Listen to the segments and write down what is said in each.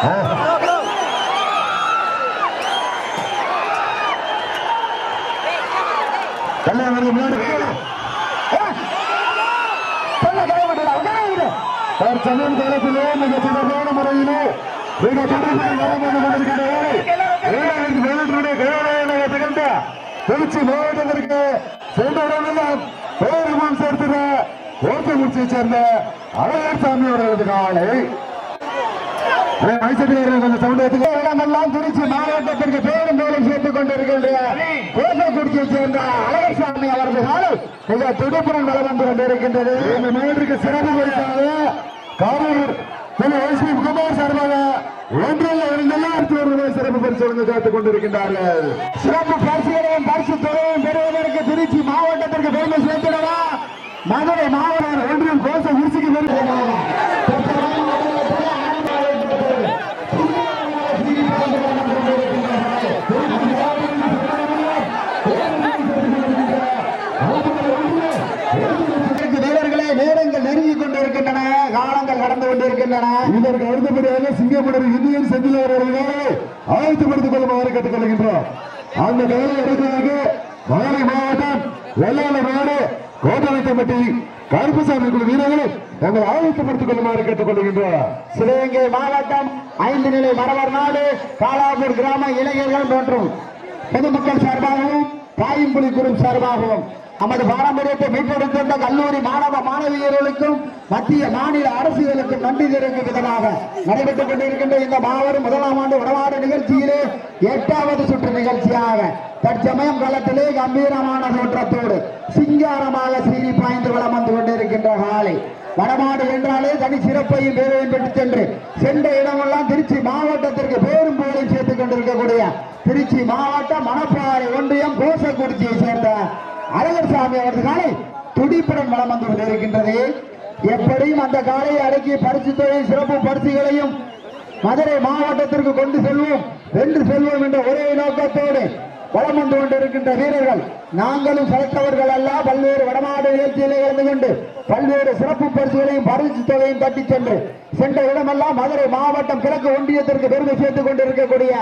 கல்யாணம் முன்னாடி தற்சமயம் காலத்திலே மிக சிறப்பான முறையிலே மிக துடிப்புடன் வலம் வந்து கொண்டிருக்கின்ற ஏழாயிரத்தி பதினெட்டுடைய கையாளையாக திகழ்ந்த திருச்சி மாவட்டத்திற்கு சென்ற இடமெல்லாம் பேருமும் சேர்த்துற ஓட்டமுச்சியை சேர்ந்த அழகர் சாமி அவர்களது காலை மைசூர் கொஞ்சம் சவுண்ட் எடுத்துக்க இடமெல்லாம் திருச்சி மாவட்டத்திற்கு பேரும் மேலும் சேர்த்துக் கொண்டிருக்கின்ற கோசக்குடியை சேர்ந்த அழகசாமி அவரது காலை மிக துடிப்புடன் வளம் வந்து கொண்டிருக்கின்றது இந்த மேலுக்கு சிறப்பு பரிசாக காவலர் திரு எஸ் பி குமார் சார்பாக ஒன்றில் இரண்டாயிரத்தி ஒரு ரூபாய் சிறப்பு பரிசு வழங்க காத்துக் கொண்டிருக்கின்றார்கள் சிறப்பு பரிசுகளையும் பரிசு தொகையும் பெறுவதற்கு திருச்சி மாவட்டத்திற்கு பெருமை சேர்த்திடவா மதுரை மாவட்டம் ஒன்றியம் கோச உரிசிக்கு பெருமை இதற்கு வீரர்களே நேரங்கள் நெருங்கிக் கொண்டிருக்கின்றன காலங்கள் கடந்து கொண்டிருக்கின்றன இதற்கு அடுத்தபடியாக சிங்கப்பூர் இந்தியன் செந்தில் அவர்களை ஆயத்தப்படுத்திக் கொள்ளுமாறு கேட்டுக் கொள்கின்றோம் அந்த வேலை அடுத்ததாக மதுரை மாவட்டம் வெள்ளாள நாடு கோட்டவத்தம்பட்டி கருப்புசாமி குழு வீரர்களும் தங்கள் ஆயத்தப்படுத்திக் கொள்ளுமாறு கேட்டுக் கொள்கின்றோம் சிவகங்கை மாவட்டம் ஐந்து நிலை மரவர் நாடு காலாப்பூர் கிராம இளைஞர்கள் மற்றும் பொதுமக்கள் சார்பாகவும் தாயும்புலி குழு சார்பாகவும் நமது பாரம்பரியத்தை மீட்டெடுத்திருந்த கல்லூரி மாணவ மாணவியர்களுக்கும் மத்திய மாநில அரசுகளுக்கும் நன்றி தெரிவிக்கும் விதமாக நடைபெற்றுக் கொண்டிருக்கின்ற இந்த மாபெரும் முதலாம் ஆண்டு உடவாடு நிகழ்ச்சியிலே எட்டாவது சுற்று நிகழ்ச்சியாக தற்சமயம் காலத்திலே கம்பீரமான தோற்றத்தோடு சிங்காரமாக சீறி பாய்ந்து வளம் வந்து கொண்டிருக்கின்ற காலை வடமாடு என்றாலே தனி சிறப்பையும் பேரையும் பெற்று சென்று சென்ற இடமெல்லாம் திருச்சி மாவட்டத்திற்கு பேரும் புகழையும் சேர்த்துக் கொண்டிருக்கக்கூடிய திருச்சி மாவட்டம் மணப்பாறை ஒன்றியம் கோசக்குறிச்சியை சேர்ந்த அழகர் சாமி அவரது காலை துடிப்புடன் வளம் வந்து கொண்டிருக்கின்றது எப்படியும் அந்த காலையை அடக்கி பரிசு தொகை சிறப்பு பரிசுகளையும் மதுரை மாவட்டத்திற்கு கொண்டு செல்வோம் வென்று செல்வோம் என்ற ஒரே நோக்கத்தோடு வளம் வந்து கொண்டிருக்கின்ற வீரர்கள் நாங்களும் செலுத்தவர்கள் அல்ல பல்வேறு வடமாடு நிகழ்ச்சியிலே கலந்து கொண்டு பல்வேறு சிறப்பு பரிசுகளையும் பரிசு தொகையும் தட்டி சென்று சென்ற இடமெல்லாம் மதுரை மாவட்டம் கிழக்கு ஒன்றியத்திற்கு பெருமை சேர்த்துக் கொண்டிருக்கக்கூடிய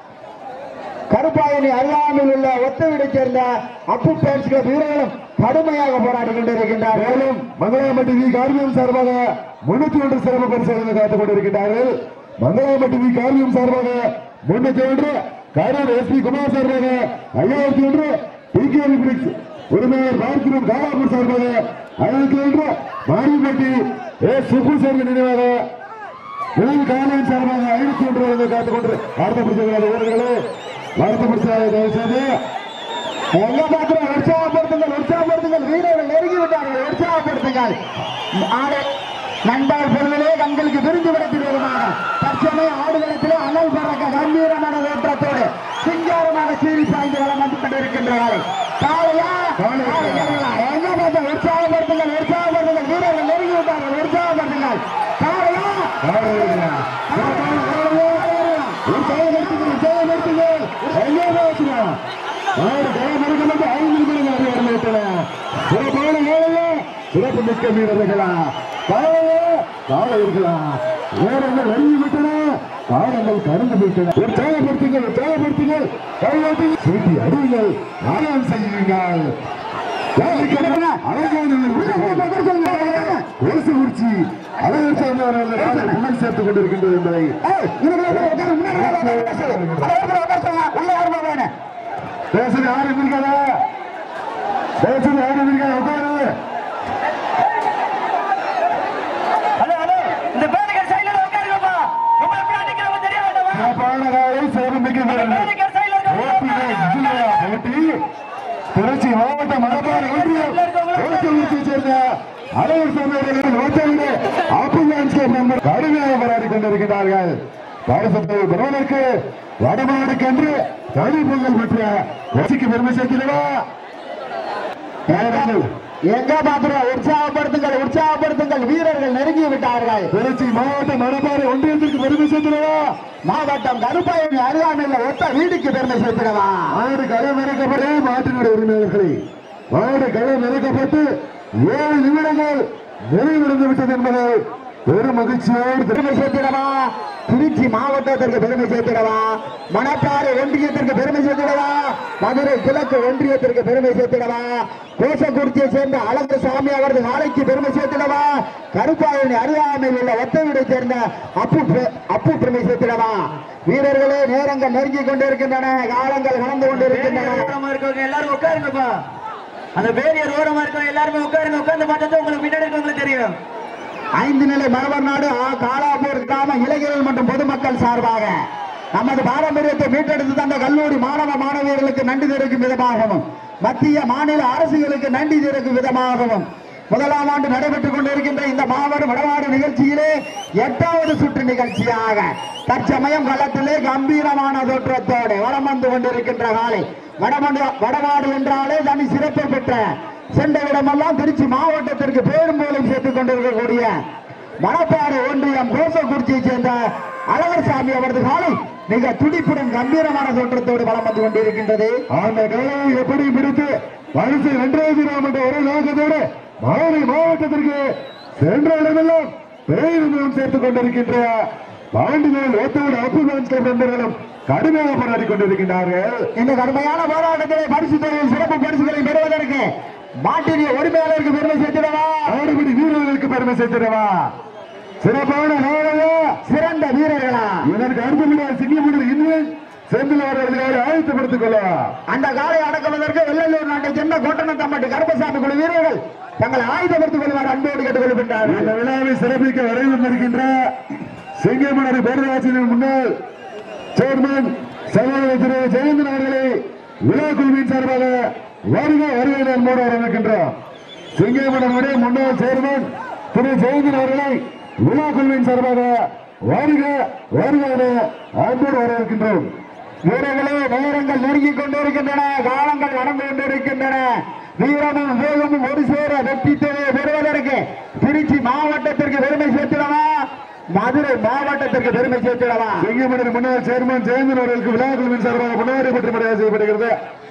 கருப்பாயணி அருகாமையில் உள்ள ஒத்தவீடை சேர்ந்த அப்பு பேன்ஸ் கிளப் வீரர்களும் கடுமையாக போராடி கொண்டிருக்கின்றார் மேலும் மங்களாம்பட்டி வி கார்மியம் சார்பாக முன்னூத்தி ஒன்று சிறப்பு பரிசோதனை காத்துக் கொண்டிருக்கின்றார்கள் மங்களாம்பட்டி வி கார்மியம் சார்பாக முன்னூத்தி ஒன்று கரூர் எஸ் பி குமார் சார்பாக ஐயாயிரத்தி ஒன்று டி கே பிரிக்ஸ் உரிமையாளர் பார்க்கிறோம் காலாப்பூர் சார்பாக ஐநூத்தி ஒன்று மாரியம்பட்டி ஏ சுப்பு சேர்ந்த நினைவாக உலக காலையின் சார்பாக ஐநூத்தி ஒன்று வழங்க காத்துக் கொண்டு வருத்தப்படுத்துகிறார் வீரர்களே வருத்தப்படுத்தாத தயவு செய்து எங்க பார்க்கிறோம் உற்சாகப்படுத்துங்கள் உற்சாகப்படுத்துங்கள் வீரர்கள் நெருங்கி விட்டார்கள் உற்சாகப்படுத்துங்கள் ஆடு நண்பர் பொருளிலே கண்களுக்கு விருந்து விடத்திடுவதாக தற்சமயம் ஆடுகளத்திலே அனல் பறக்க கம்பீரமான ஏற்றத்தோடு சிங்காரமாக சீறி பாய்ந்து வளம் வந்து கொண்டிருக்கின்றார்கள் காலையா காலையா எங்க பார்த்தா உற்சாகப்படுத்துங்கள் உற்சாகப்படுத்துங்கள் வீரர்கள் நெருங்கி விட்டார்கள் உற்சாகப்படுத்துங்கள் காலையா சிறப்பு மிக்க வீரர்களா காலையே காலையர்களா வீரர்கள் நெருங்கி விட்டன காலங்கள் கடந்து விட்டன உற்சாகப்படுத்துங்கள் உற்சாகப்படுத்துங்கள் கையாட்டி சீட்டி அடியுங்கள் ஆயம் செய்யுங்கள் குறிச்சி அழகர் சாமி அவர்கள் முன்னால் சேர்த்துக் கொண்டிருக்கின்றது என்பதை பேசுறது யாரும் இருக்காதா பேசுறது யாரும் இருக்காதா உட்காரு ஹலோ ஹலோ இந்த பேருக்கர் சைடுல உட்காருங்கப்பா ரொம்ப எப்படி நிக்கிறவங்க தெரிய வேண்டாமா சிறப்பானதாக சிறப்பிக்கின்றனர் பேருக்கர் சைடுல ஓட்டிலே ஜில்லையா போட்டி திருச்சி மாவட்ட மரபாடு ஒன்றியம் ஓட்டூர்ச்சியை சேர்ந்த அழகர் சாமி அவர்கள் ஓட்டவிட ஆப்பிள்ஸ் மெம்பர் கடுமையாக போராடி கொண்டிருக்கிறார்கள் பாரசத்தை பெறுவதற்கு வடமாடுக்கென்று தனி பொங்கல் பெற்ற ரசிக்கு பெருமை சேர்க்கிறதா எங்க பாத்திரம் உற்சாகப்படுத்துங்கள் உற்சாகப்படுத்துங்கள் வீரர்கள் நெருங்கி விட்டார்கள் திருச்சி மாவட்ட மரபாடு ஒன்றியத்திற்கு பெருமை சேர்க்கிறதா மாவட்டம் கருப்பாயணி அருகாமையில் ஒத்த வீடுக்கு பெருமை சேர்க்கிறதா மாடு களம் இறக்கப்பட்டு மாட்டினுடைய உரிமையாளர்களை மாடு களம் இறக்கப்பட்டு ஏழு நிமிடங்கள் நிறைவடைந்து விட்டது என்பதை பெரும் மகிழ்ச்சியோடு பெருமை சேர்க்கிறதா திருச்சி திருச்சி மாவட்டத்திற்கு பெருமை சேர்த்திடவா மணப்பாறை ஒன்றியத்திற்கு பெருமை சேர்த்திடவா மதுரை கிழக்கு ஒன்றியத்திற்கு பெருமை சேர்த்திடவா கோசக்குறிச்சியை சேர்ந்த அழகு சாமி அவரது நாளைக்கு பெருமை சேர்த்திடவா கருப்பாயணி அருகாமையில் உள்ள ஒத்தவீடை சேர்ந்த அப்பு பெ- அப்பு பெருமை சேர்த்திடவா வீரர்களே நேரங்கள் நெருங்கிக் கொண்டிருக்கின்றன காலங்கள் கடந்து கொண்டிருக்கின்றன பேரியர் ஓரமா இருக்கவங்க எல்லாரும் உட்காருங்கப்பா அந்த பேரியர் ஓரமா இருக்கவங்க எல்லாருமே உட்காருங்க உட்கார்ந்து பார்த்தா உங்களுக்கு பின்னாடி இருக்கவங்களுக்கு தெரியும் ஐந்து நிலை மரபர் நாடு ஆ காலாப்பூர் கிராம இளைஞர்கள் மற்றும் பொதுமக்கள் சார்பாக நமது பாரம்பரியத்தை மீட்டெடுத்து தந்த கல்லூரி மாணவ மாணவியர்களுக்கு நன்றி தெரிவிக்கும் விதமாகவும் மத்திய மாநில அரசுகளுக்கு நன்றி தெரிவிக்கும் விதமாகவும் முதலாம் ஆண்டு நடைபெற்றுக் கொண்டிருக்கின்ற இந்த மாபெரும் வடமாடு நிகழ்ச்சியிலே எட்டாவது சுற்று நிகழ்ச்சியாக தற்சமயம் களத்திலே கம்பீரமான தோற்றத்தோடு வலம் வந்து கொண்டிருக்கின்ற காலை வடமண்டு வடமாடு என்றாலே தனி சிறப்பு பெற்ற சென்ற இடமெல்லாம் திருச்சி மாவட்டத்திற்கு பேரும் மூலம் சேர்த்துக் கொண்டிருக்கக்கூடிய மணப்பாறை ஒன்றியம் கோசக்குறிச்சியை சேர்ந்த அழகர் சாமி அவரது காலை மிக துடிப்புடன் கம்பீரமான தோற்றத்தோடு வலம் வந்து கொண்டிருக்கின்றது அந்த கலையை எப்படி பிடித்து பரிசு வென்றது நாம் என்ற ஒரே நோக்கத்தோடு மதுரை மாவட்டத்திற்கு சென்ற இடமெல்லாம் பேருந்தும் சேர்த்துக் கொண்டிருக்கின்ற பாண்டிகள் ஒத்தோடு அப்புதான் நண்பர்களும் கடுமையாக போராடி கொண்டிருக்கின்றார்கள் இந்த கடுமையான போராட்டத்திலே பரிசு தொழில் சிறப்பு பரிசுகளை பெறுவதற்கு மாட்டினிய உரிமையாளருக்கு பெருமை சேர்த்திடவா ஆடுபடி வீரர்களுக்கு பெருமை சேர்த்திடவா சிறப்பான நாளையா சிறந்த வீரர்களா இதற்கு அடுத்தபடியாக சிங்கமுடர் இன்னும் செந்தில் அவர்களை ஆயத்தப்படுத்திக் கொள்ள அந்த காலை அடக்குவதற்கு வெள்ளலூர் நாட்டை சேர்ந்த கோட்டனத்தம்பட்டி கருப்பசாமி குழு வீரர்கள் தங்களை ஆயுதப்படுத்திக் கொள்வார் அன்போடு கேட்டுக் கொள்கின்றார் இந்த விழாவை சிறப்பிக்க வரை வந்திருக்கின்ற சிங்கமணர் பேரராட்சியின் முன்னாள் சேர்மன் சகோதரர் திரு ஜெயந்தன் அவர்களை விழா குழுவின் சார்பாக வருக வருகை நன்மோடு வரவேற்கின்றோம் சிங்கமணனுடைய முன்னாள் சேர்மன் திரு ஜெயந்தன் அவர்களை விழா குழுவின் சார்பாக வருக வருக என அன்போடு வரவேற்கின்றோம் வீரர்களே நேரங்கள் நெருங்கிக் கொண்டிருக்கின்றன காலங்கள் நடந்து கொண்டிருக்கின்றன வீரமும் வேகமும் ஒரு சேர வெற்றி தேவையை பெறுவதற்கு திருச்சி மாவட்டத்திற்கு பெருமை சேர்த்திடவா மதுரை மாவட்டத்திற்கு பெருமை சேர்த்திடவா செங்கமணி முன்னாள் சேர்மன் ஜெயந்தன் அவர்களுக்கு விழா குழுவின் சார்பாக முன்னாடி பற்றி மரியாதை செய்யப்படுகிறது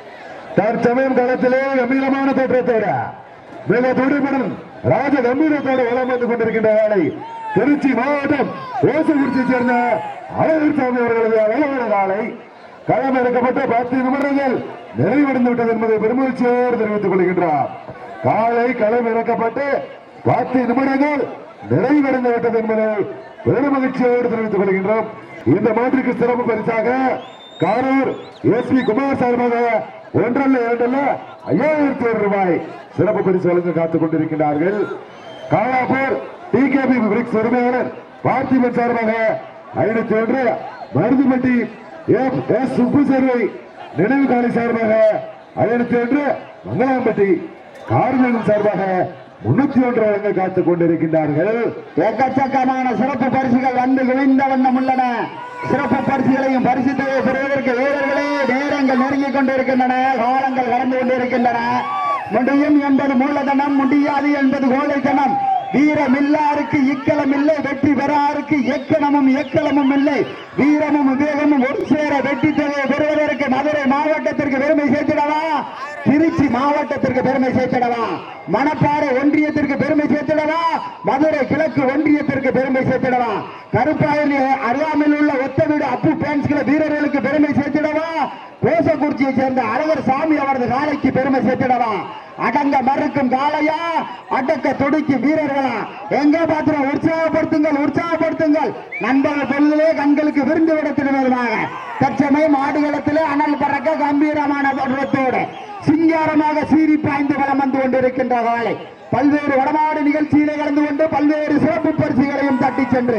தற்சமயம் களத்திலே கம்பீரமான தோற்றத்தோட மிக துடிப்புடன் ராஜ கம்பீரத்தோடு வளம் வந்து கொண்டிருக்கின்ற வேலை திருச்சி மாவட்டம் ஓசகுறிச்சியை சேர்ந்த அழகர் சாமி அவர்களது அழகான காலை களம் இறக்கப்பட்ட பத்து நிமிடங்கள் நிறைவடைந்து விட்டது என்பதை பெருமகிழ்ச்சியோடு தெரிவித்துக் கொள்கின்றார் காலை களம் இறக்கப்பட்டு பத்து நிமிடங்கள் நிறைவடைந்து விட்டது என்பதை பெருமகிழ்ச்சியோடு தெரிவித்துக் கொள்கின்றோம் இந்த மாற்றுக்கு சிறப்பு பரிசாக காரூர் எஸ் பி குமார் சார்பாக ஒன்றல்ல இரண்டல்ல ஐயாயிரத்தி ஒரு ரூபாய் சிறப்பு பரிசு வழங்க காத்துக் கொண்டிருக்கிறார்கள் Kalappur T K P bricks உரிமையாளர் பார்த்திபன் சார்பாக ஐநூத்தி ஒன்று மருதுமட்டி எஃப் எஸ் சுப்பு சேர்வை நினைவு காலை சார்பாக ஐநூத்தி ஒன்று மங்களாம்பட்டி கார்மேகம் சார்பாக முன்னூத்தி ஒன்று வழங்க காத்துக் கொண்டிருக்கின்றார்கள் எக்கச்சக்கமான சிறப்பு பரிசுகள் வந்து குவிந்த வண்ணம் உள்ளன சிறப்பு பரிசுகளையும் பரிசு தொகை பெறுவதற்கு வீரர்களே நேரங்கள் நெருங்கிக் கொண்டிருக்கின்றன காலங்கள் கடந்து கொண்டிருக்கின்றன முடியும் என்பது மூலதனம் முடியாது என்பது கோழைத்தனம் வீரமில்லாருக்கு இக்கலம் இல்லை வெற்றி பெறாருக்கு எக்கணமும் எக்கலமும் இல்லை வீரமும் விவேகமும் ஒரு சேர வெற்றி தொகையை பெறுவதற்கு மதுரை மாவட்டத்திற்கு பெருமை சேர்த்திடவா திருச்சி மாவட்டத்திற்கு பெருமை சேர்த்திடவா மணப்பாறை ஒன்றியத்திற்கு பெருமை சேர்த்திடவா மதுரை கிழக்கு ஒன்றியத்திற்கு பெருமை சேர்த்திடவா கருப்பாயணி அருகாமையில் உள்ள ஒத்தவீடு அப்பு பேன்ஸ்கிற வீரர்களுக்கு பெருமை சேர்த்திடவா கோசக்குறிச்சியை சேர்ந்த அழகர் சாமி அவரது காலைக்கு பெருமை சேர்த்திடவா அடங்க மறுக்கும் காளையா அடக்க துடிக்கும் வீரர்களா எங்க பாத்திரம் உற்சாகப்படுத்துங்கள் உற்சாகப்படுத்துங்கள் நண்பர்கள் பொருளிலே கண்களுக்கு விருந்து விடத்தினமாக தற்சமயம் ஆடுகளத்திலே அனல் பறக்க கம்பீரமான தோற்றத்தோடு சிங்காரமாக சீறி பாய்ந்து வலம் வந்து கொண்டிருக்கின்ற காலை பல்வேறு வடமாடு நிகழ்ச்சியிலே கலந்து கொண்டு பல்வேறு சிறப்பு பரிசுகளையும் தட்டி சென்று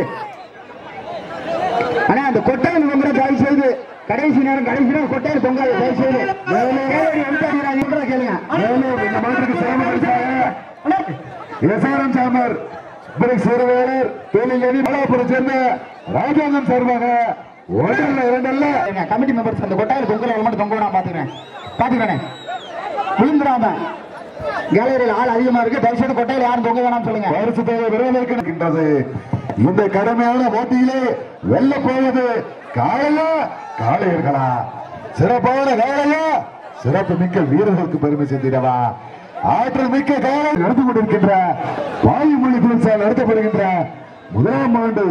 ஆனா அந்த கொட்டையில் தொங்குற தயவு செய்து கடைசி நேரம் கடைசி நேரம் கொட்டையில் தொங்காது தயவு செய்து கேளுங்க கேளுங்க மேலும் இந்த மாற்றுக்கு சிரமம் அளித்தாங்க எஸ்ஆர்எம் சாமர் பிரிக்ஸ் ஒருவேளர் தொழில் மலாபுரம் சேர்ந்த ராஜாங்கம் சார்பாக ஒன்றல்ல இரண்டல்ல கமிட்டி மெம்பர்ஸ் அந்த கொட்டாயில் தொங்கல மட்டும் தொங்க நான் பாத்துக்கிறேன் பாத்துக்கிறேன் விழுந்துடாம கேலரியில் ஆள் அதிகமா இருக்கு தயவுசெய்து கொட்டையில் யாரும் தொங்க வேணாம் சொல்லுங்க பரிசு தேவை விரைவில் இருக்கின்றது இந்த கடுமையான போட்டியிலே வெல்ல போவது காளையா காளையர்களா சிறப்பான காளையா சிறப்பு மிக்க வீரர்களுக்கு பெருமை சேர்த்திடவா ஆற்றல் மிக்க காலம் நடந்து கொண்டிருக்கின்ற வாயுமொழி குளிர்ச்சியால் நடத்தப்படுகின்ற முதலாம் ஆண்டு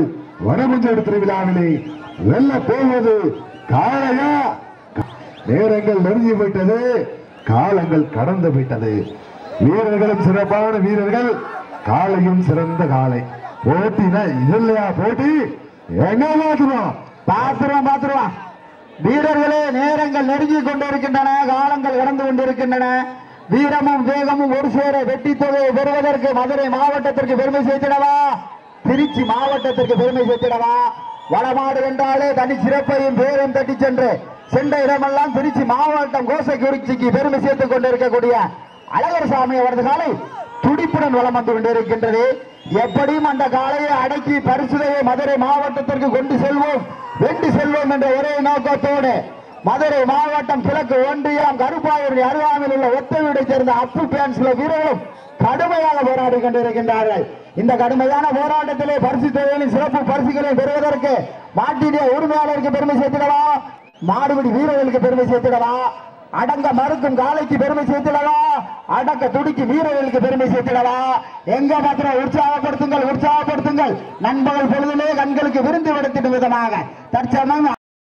வடமஞ்சோடு திருவிழாவிலே வெல்ல போவது காளையா நேரங்கள் நெருங்கி விட்டது காலங்கள் கடந்து விட்டது வீரர்களும் சிறப்பான வீரர்கள் காளையும் சிறந்த காளை போட்டினா இது இல்லையா போட்டி எங்க மாத்துறோம் பாத்துருவான் பாத்துருவான் வீரர்களே நேரங்கள் நெருங்கி கொண்டிருக்கின்றன காலங்கள் கடந்து கொண்டிருக்கின்றன வீரமும் வேகமும் ஒரு சேர வெட்டி தொகையை பெறுவதற்கு மதுரை மாவட்டத்திற்கு பெருமை சேர்த்திடவா திருச்சி மாவட்டத்திற்கு பெருமை சேர்த்திடவா வடமாடு என்றாலே தனி சிறப்பையும் பேரும் தட்டி சென்று சென்ற இடமெல்லாம் திருச்சி மாவட்டம் கோசக்குறிச்சிக்கு பெருமை சேர்த்துக் கொண்டிருக்கக்கூடிய அழகர் சாமி அவரது காலை துடிப்புடன் வலம் வந்து கொண்டிருக்கின்றது எப்படியும் அந்த காலையை அடக்கி பரிசுதையை மதுரை மாவட்டத்திற்கு கொண்டு செல்வோம் வென்று செல்வோம் என்ற ஒரே நோக்கத்தோடு மதுரை மாவட்டம் கிழக்கு ஒன்றியம் கருப்பாயூர் அருகாமையில் உள்ள ஒத்த வீடைச் சேர்ந்த அப்பு பேன்ஸ்ல வீரர்களும் கடுமையாக போராடி கொண்டிருக்கின்றார்கள் இந்த கடுமையான போராட்டத்திலே பரிசு தொகைகளின் சிறப்பு பரிசுகளை பெறுவதற்கு மாட்டினுடைய உரிமையாளருக்கு பெருமை சேர்த்திடவா மாடுபிடி வீரர்களுக்கு பெருமை சேர்த்திடவா அடங்க மறுக்கும் காலைக்கு பெருமை சேர்த்திடவா அடக்க துடிக்கு வீரர்களுக்கு பெருமை சேர்த்திடவா எங்க மாத்திரம் உற்சாகப்படுத்துங்கள் உற்சாகப்படுத்துங்கள் நண்பர்கள் பொழுதிலே கண்களுக்கு விருந்து விடுத்திடும் விதமாக தற்சமயம்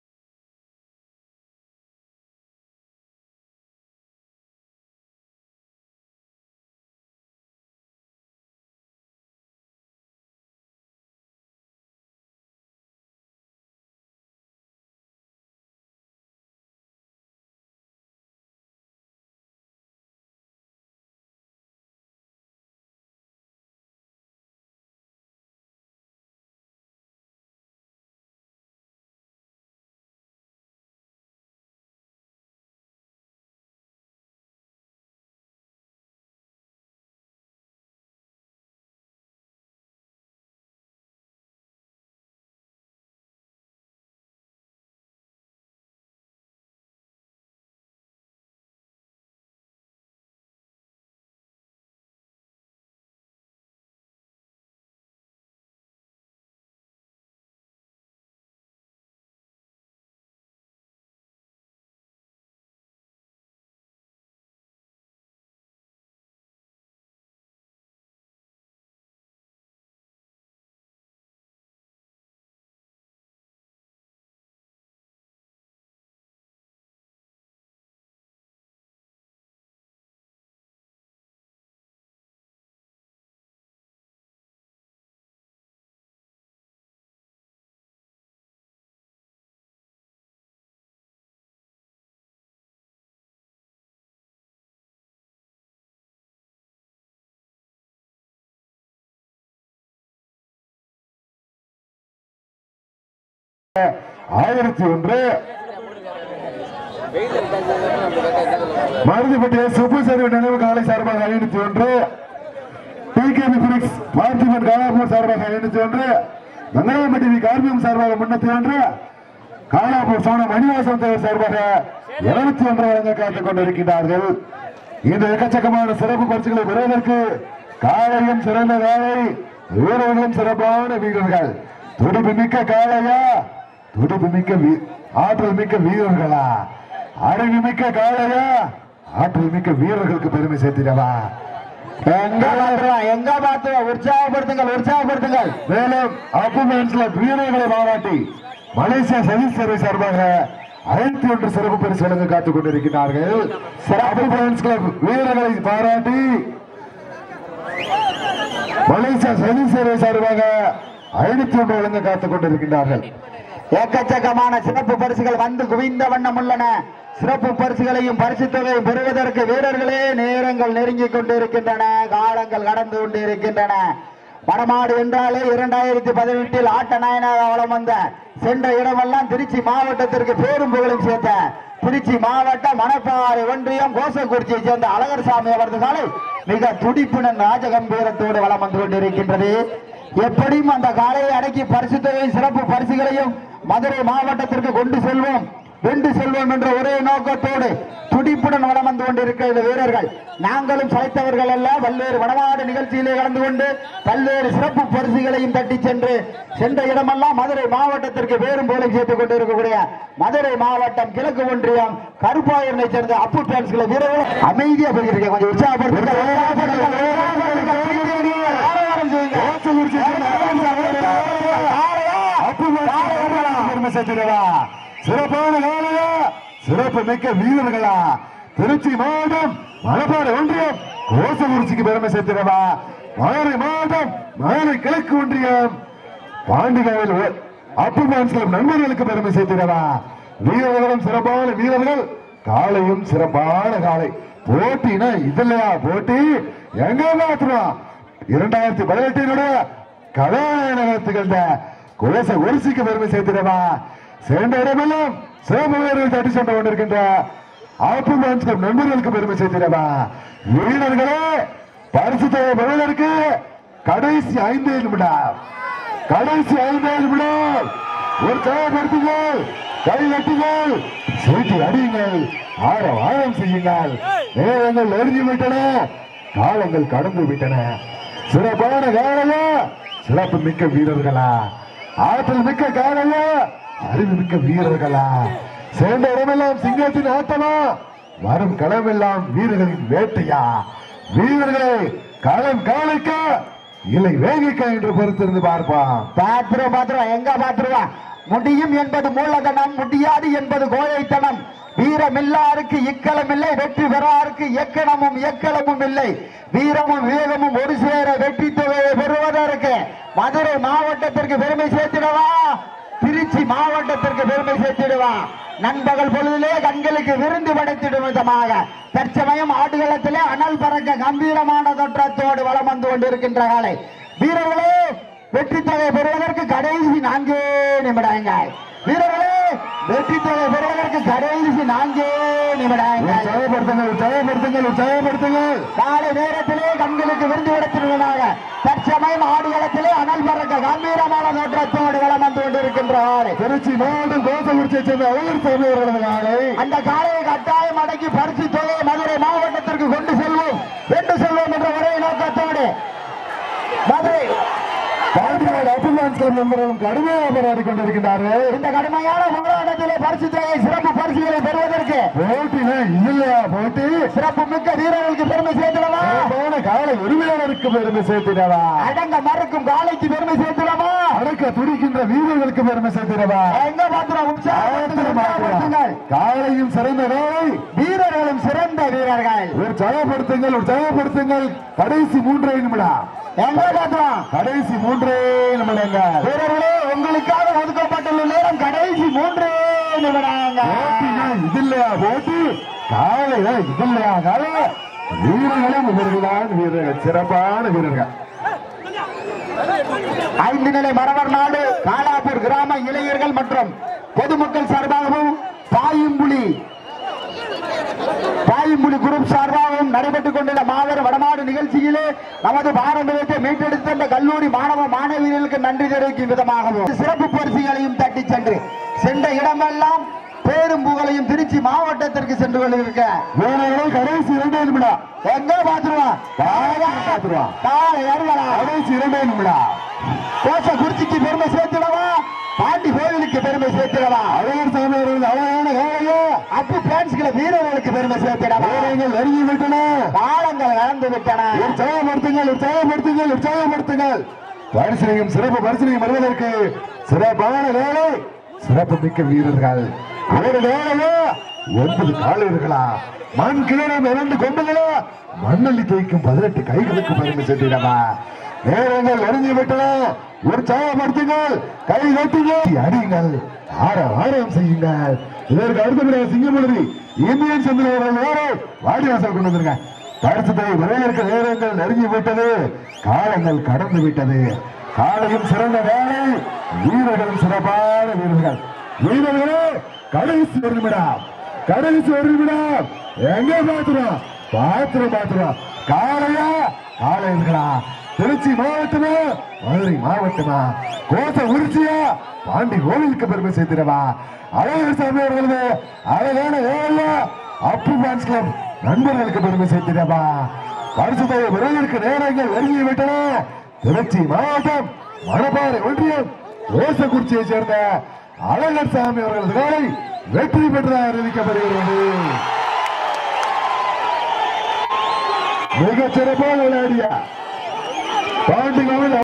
ஆயிரத்தி ஒன்று மருதுப்பட்டிய சுப்பு சரிவு நினைவு காலை சார்பாக ஐநூத்தி ஒன்று பிகேபி பிரிக்ஸ் பார்த்திபன் காலாப்பூர் சார்பாக ஐநூத்தி ஒன்று வெங்கடாம்பட்டி வி கார்மியம் சார்பாக முன்னூத்தி ஒன்று காலாப்பூர் சோழ மணிவாசன் தேவர் சார்பாக இருநூத்தி ஒன்று வழங்க காத்துக் கொண்டிருக்கிறார்கள் இந்த எக்கச்சக்கமான சிறப்பு பரிசுகளை பெறுவதற்கு காலையும் சிறந்த காலை வீரர்களும் சிறப்பான வீரர்கள் துடிப்பு மிக்க காளையா துடிப்பு மிக்க வீ- ஆற்றல் மிக்க வீரர்களா அறிவு மிக்க காளையா ஆற்றல் மிக்க வீரர்களுக்கு பெருமை சேர்த்திடவா எங்க மாத்திரம் எங்க மாத்திரம் உற்சாகப்படுத்துங்கள் உற்சாகப்படுத்துங்கள் மேலும் அப்புமெண்ட்ஸ்ல வீரர்களை பாராட்டி மலேசியா சர்வீஸ் சர்வீஸ் சார்பாக ஐநூத்தி ஒன்று சிறப்பு பரிசு வழங்க காத்துக் கொண்டிருக்கிறார்கள் அப்புமெண்ட்ஸ் கிளப் வீரர்களை பாராட்டி மலேசியா சர்வீஸ் சர்வீஸ் சார்பாக ஐநூத்தி ஒன்று வழங்க காத்துக் கொண்டிருக்கிறார்கள் எக்கச்சக்கமான சிறப்பு பரிசுகள் வந்து குவிந்த வண்ணம் உள்ளன சிறப்பு பரிசுகளையும் பரிசு தொகையும் பெறுவதற்கு வீரர்களே நேரங்கள் நெருங்கிக் கொண்டிருக்கின்றன காலங்கள் கடந்து கொண்டிருக்கின்றன வடமாடு என்றாலே இரண்டாயிரத்தி பதினெட்டில் ஆட்ட நாயனாக வளம் வந்த சென்ற இடமெல்லாம் திருச்சி மாவட்டத்திற்கு பேரும் புகழும் சேர்த்த திருச்சி மாவட்டம் மணப்பாறை ஒன்றியம் கோசக்குறிச்சியை சேர்ந்த அழகர் சாமி அவரது காலை மிக துடிப்புடன் ராஜகம்பீரத்தோடு வளம் வந்து கொண்டிருக்கின்றது எப்படியும் அந்த காலையை அடக்கி பரிசுத்தையும் சிறப்பு பரிசுகளையும் மதுரை மாவட்டத்திற்கு கொண்டு செல்வோம் வென்று செல்வோம் என்ற ஒரே நோக்கத்தோடு துடிப்புடன் வளம் வந்து கொண்டிருக்கிற இந்த வீரர்கள் நாங்களும் சளைத்தவர்கள் அல்ல பல்வேறு வடமாடு நிகழ்ச்சியிலே கலந்து கொண்டு பல்வேறு சிறப்பு பரிசுகளையும் தட்டி சென்று சென்ற இடமெல்லாம் மதுரை மாவட்டத்திற்கு வேறும் போல சேர்த்துக் கொண்டிருக்கக்கூடிய மதுரை மாவட்டம் கிழக்கு ஒன்றியம் கருப்பாயூரை சேர்ந்த அப்பு டிரான்ஸ்களை வீரர்கள் அமைதியா போயிருக்கேன் கொஞ்சம் உற்சாகப்படுத்துங்க உற்சாகப்படுத்துங்க, உற்சாகப்படுத்துங்க. ஆரவாரம் செய்யுங்க. காளையா, பெருமை சேர்த்திடவா சிறப்பான காலையா சிறப்பு மிக்க வீரர்களா திருச்சி மாவட்டம் மலப்பாடு ஒன்றியம் கோசகுறிச்சிக்கு பெருமை சேர்த்திடவா மதுரை மாவட்டம் மதுரை கிழக்கு ஒன்றியம் பாண்டிகாவில் அப்புமான்ஸ்லம் நண்பர்களுக்கு பெருமை சேர்த்திடவா வீரர்களும் சிறப்பான வீரர்கள் காலையும் சிறப்பான காலை போட்டினா இதுலையா போட்டி எங்க மாத்துறோம் இரண்டாயிரத்தி பதினெட்டினுடைய கதாநாயகத்துகள்ட குலச ஒரிசிக்கு பெருமை சேர்த்திடவா சேர்ந்த இடமெல்லாம் சிறப்பு வீரர்கள் தட்டி சென்று கொண்டிருக்கின்ற ஆப்புமான்ஸ்லம் நண்பர்களுக்கு பெருமை சேர்த்திடவா வீரர்களே பரிசு தொகை பெறுவதற்கு கடைசி ஐந்து நிமிடம் கடைசி ஐந்து நிமிடம் ஒரு தேவைப்படுத்துங்கள் கை கட்டுங்கள் சீட்டி அடியுங்கள் ஆரம் ஆழம் செய்யுங்கள் நேரங்கள் நெருங்கி விட்டன காலங்கள் கடந்து விட்டன சிறப்பான காலையா சிறப்பு மிக்க வீரர்களா ஆற்றல் மிக்க காலையா அறிவு மிக்க வீரர்களா சேர்ந்த இடமெல்லாம் சிங்கத்தின் ஆட்டமா வரும் களமெல்லாம் வீரர்களின் வேட்டையா வீரர்களே களம் காலைக்கா இல்லை வேகிக்கா என்று பொறுத்திருந்து பார்ப்பான் பாத்திரம் பாத்திரம் எங்க பாத்திருவா முடியும் என்பது மூலதனம் முடியாது என்பது கோழைத்தனம் வீரமில்லாருக்கு இக்களம் இல்லை வெற்றி பெறாருக்கு எக்கணமும் எக்களமும் இல்லை வீரமும் வேகமும் ஒரு சேர வெற்றி தொகையை பெறுவதற்கு மதுரை மாவட்டத்திற்கு பெருமை சேர்த்திடவா திருச்சி மாவட்டத்திற்கு பெருமை சேர்த்திடுவா நண்பகல் பொழுதிலே கண்களுக்கு விருந்து படைத்திடும் விதமாக தற்சமயம் ஆடுகளத்திலே அனல் பறக்க கம்பீரமான தோற்றத்தோடு வலம் வந்து கொண்டிருக்கின்ற காலை வீரர்களே வெற்றி தொகை பெறுவதற்கு கடைசி நான்கே நிமிடங்கள் வீரர்களே வெற்றி தொகை பெறுவதற்கு கடைசி நான்கே நிமிடங்கள் உற்சாகப்படுத்துங்கள் உற்சாகப்படுத்துங்கள் உற்சாகப்படுத்துங்கள் காலை நேரத்திலே கண்களுக்கு விருந்து விடத்திருந்ததாக தற்சமயம் ஆடுகளத்திலே அனல் பறக்க கம்பீரமான தோற்றத்தோடு வலம் வந்து கொண்டிருக்கின்ற ஆளை திருச்சி மாவட்டம் கோசகுறிச்சியை சேர்ந்த அழகர் சாமி அவர்களது காலை அந்த காலையை கட்டாயம் அடக்கி பரிசு தொகையை மதுரை மாவட்டத்திற்கு கொண்டு செல்வோம் கொண்டு செல்வோம் என்ற ஒரே நோக்கத்தோடு மதுரை பாண்டியாடு அப்புமான் கிளப் நண்பர்களும் கடுமையாக போராடி கொண்டிருக்கின்றார்கள் இந்த கடுமையான போராட்டத்திலே பரிசு தொகை சிறப்பு பரிசுகளை பெறுவதற்கு போட்டினா இல்லையா போட்டி சிறப்பு மிக்க வீரர்களுக்கு பெருமை சேர்த்துடவா சிறப்பான காலை உரிமையாளருக்கு பெருமை சேர்த்திடவா அடங்க மறுக்கும் காலைக்கு பெருமை சேர்த்துடவா அடக்க துடிக்கின்ற வீரர்களுக்கு பெருமை சேர்த்திடவா எங்க பாத்திரம் உற்சாகப்படுத்துங்கள் காலையும் சிறந்த காலை வீரர்களும் சிறந்த வீரர்கள் உற்சாகப்படுத்துங்கள் உற்சாகப்படுத்துங்கள் கடைசி மூன்றே நிமிடம் எங்க பாத்திரம் கடைசி மூன்றே நிமிடங்கள் வீரர்களே உங்களுக்காக ஒதுக்கப்பட்டுள்ள நேரம் கடைசி மூன்று நிமிடங்கள் போட்டினா இது இல்லையா போட்டி காலையா இது இல்லையா காலை வீரர்களும் இவர்கள்தான் வீரர்கள் சிறப்பான வீரர்கள் ஐந்து நிலை மரவர் நாடு காலாப்பூர் கிராம இளைஞர்கள் மற்றும் பொதுமக்கள் சார்பாகவும் பாயும்புலி பாயும்புலி குரூப் சார்பாகவும் நடைபெற்றுக் கொண்டுள்ள மாபெரும் வடமாடு நிகழ்ச்சியிலே நமது பாரம்பரியத்தை மீட்டெடுத்த இந்த கல்லூரி மாணவ மாணவியர்களுக்கு நன்றி தெரிவிக்கும் விதமாகவும் சிறப்பு பரிசுகளையும் தட்டி சென்று சென்ற இடமெல்லாம் பேரும் புகழையும் திருச்சி மாவட்டத்திற்கு சென்று கொண்டிருக்க வீரர்களும் கடைசி இரண்டே நிமிடம் எங்க பாத்துருவான் பாத்துருவான் காலை ஏறுகளா கடைசி இரண்டே நிமிடம் கோச குறிச்சிக்கு பெருமை சேர்த்துடவா பாண்டி கோவிலுக்கு பெருமை சேர்த்துடவா அழகர் சாமி அவர்கள் அழகான காலையா அப்பு பிரான்ஸ்களை வீரர்களுக்கு பெருமை சேர்த்திடவா வீரர்கள் நெருங்கி விட்டன காலங்கள் கலந்து விட்டன உற்சாகப்படுத்துங்கள் உற்சாகப்படுத்துங்கள் உற்சாகப்படுத்துங்கள் பரிசனையும் சிறப்பு பரிசனையும் வருவதற்கு சிறப்பான வேலை சிறப்பு மிக்க வீரர்கள் ஒரு வேலையா ஒன்பது காலர்களா மண் கிணறும் இரண்டு கொம்புகளா மண்ணள்ளி தேய்க்கும் பதினெட்டு கைகளுக்கு பெருமை சென்றிடவா நேரங்கள் நெருங்கி விட்டன உற்சாகப்படுத்துங்கள் கை கட்டுங்கள் அடியுங்கள் ஆரம் ஆரம் செய்யுங்கள் இதற்கு அடுத்தபடியாக சிங்கமுடி இந்தியன் சந்திரன் அவர்கள் வாடிவாசல் கொண்டு வந்துருங்க பரிசுத்தை வரவேற்க நேரங்கள் நெருங்கி விட்டது காலங்கள் கடந்து விட்டது காலையும் சிறந்த வேலை வீரர்களும் சிறப்பான வீரர்கள் வீரர்களே கடைசி ஒரு நிமிடம் கடைசி ஒரு நிமிடம் எங்க பாத்துறோம் பாத்துறோம் பாத்துறோம் காலையா காலைங்களா திருச்சி மாவட்டமா மதுரை மாவட்டமா கோச உரிச்சியா பாண்டி கோவிலுக்கு பெருமை சேர்த்திடவா அழகர் சாமி அவர்களது அழகான வேலையா அப்பு ஃபேன்ஸ் கிளப் நண்பர்களுக்கு பெருமை சேர்த்திடவா பரிசுத்தை விரைவிற்கு நேரங்கள் நெருங்கி விட்டன திருச்சி மாவட்டம் மணப்பாறை ஒன்றியம் ஓசக்குறிச்சியை சேர்ந்த அழகர் சாமி அவர்களது வேலை வெற்றி பெற்றதாக அறிவிக்கப்படுகிறது மிகச் சிறப்பாக விளையாடிய பாண்டி கோவில்